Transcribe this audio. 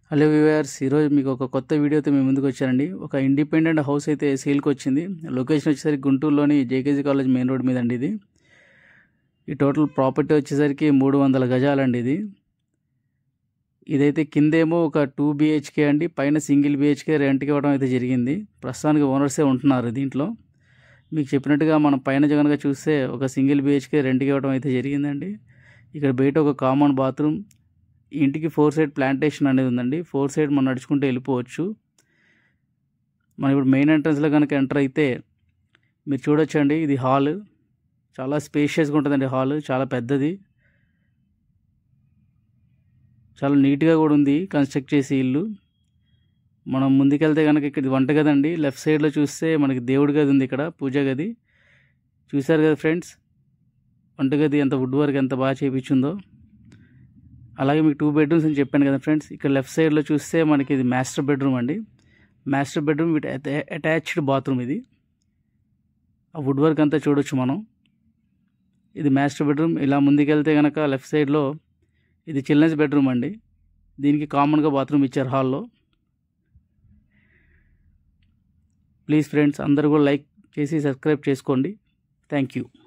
hello viewers ఈరోజు మీకు ఒక కొత్త వీడియోతో మేము ముందుకు వచ్చానండి ఒక ఇండిపెండెంట్ హౌస్ అయితే సేల్కి వచ్చింది లొకేషన్ వచ్చేసరికి గుంటూరులోని జేకేజీ కాలేజ్ మెయిన్ రోడ్ మీద అండి ఇది ఈ టోటల్ ప్రాపర్టీ వచ్చేసరికి మూడు వందల గజాలండి ఇది ఇదైతే కిందేమో ఒక టూ బిహెచ్కే అండి పైన సింగిల్ బిహెచ్కే రెంట్కి ఇవ్వడం అయితే జరిగింది ప్రస్తుతానికి ఓనర్సే ఉంటున్నారు దీంట్లో మీకు చెప్పినట్టుగా మనం పైన జగన్గా చూస్తే ఒక సింగిల్ బిహెచ్కే రెంట్కి ఇవ్వడం అయితే జరిగిందండి ఇక్కడ బయట ఒక కామన్ బాత్రూమ్ ఇంటికి ఫోర్ సైడ్ ప్లాంటేషన్ అనేది ఉందండి ఫోర్ సైడ్ మనం నడుచుకుంటూ వెళ్ళిపోవచ్చు మనం ఇప్పుడు మెయిన్ ఎంట్రన్స్లో కనుక ఎంటర్ అయితే మీరు చూడొచ్చండి ఇది హాల్ చాలా స్పేషియస్గా ఉంటుందండి హాల్ చాలా పెద్దది చాలా నీట్గా కూడా ఉంది కన్స్ట్రక్ట్ చేసి ఇల్లు మనం ముందుకెళ్తే కనుక ఇక్కడ వంటగది అండి లెఫ్ట్ సైడ్లో చూస్తే మనకి దేవుడి గది ఉంది ఇక్కడ పూజా గది చూశారు కదా ఫ్రెండ్స్ వంటగది ఎంత వుడ్ వర్క్ ఎంత బాగా చేయించిందో అలాగే మీకు టూ బెడ్రూమ్స్ అని చెప్పాను కదా ఫ్రెండ్స్ ఇక్కడ లెఫ్ట్ సైడ్లో చూస్తే మనకి ఇది మాస్టర్ బెడ్రూమ్ అండి master bedroom with attached bathroom ఇది ఆ వుడ్ వర్క్ అంతా చూడొచ్చు మనం ఇది మాస్టర్ బెడ్రూమ్ ఇలా ముందుకెళ్తే కనుక లెఫ్ట్ సైడ్లో ఇది చిల్డ్రన్స్ బెడ్రూమ్ అండి దీనికి కామన్గా బాత్రూమ్ ఇచ్చారు హాల్లో ప్లీజ్ ఫ్రెండ్స్ అందరూ కూడా లైక్ చేసి సబ్స్క్రైబ్ చేసుకోండి థ్యాంక్ యూ